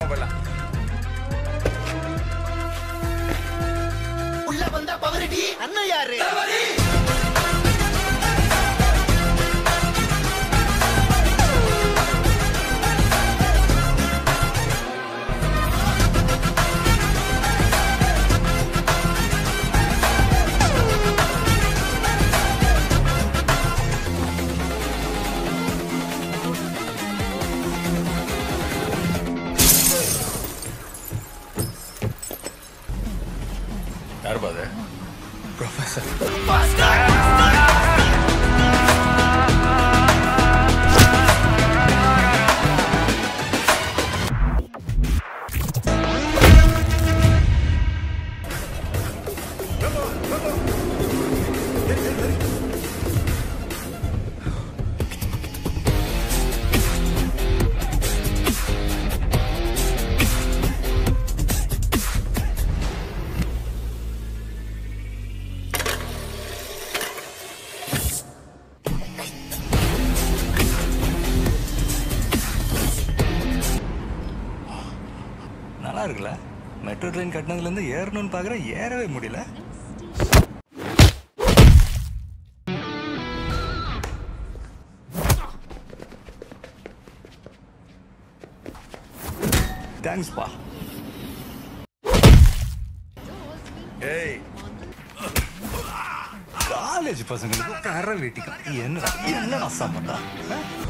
போடலாம் உள்ள வந்தா பவரடி அண்ணன் யாரு யார் பாது ப்ரொஃபஸர் நல்லா இருக்குல்ல மெட்ரோ ட்ரெயின் கட்டினதுலேருந்து ஏறணும்னு பார்க்குறேன் ஏறவே முடியல தேங்க்ஸ்ப்பா ஏய் காலேஜ் பசங்களுக்கு கரை வெட்டிக்கும் என்ன என்ன சம்மந்தம்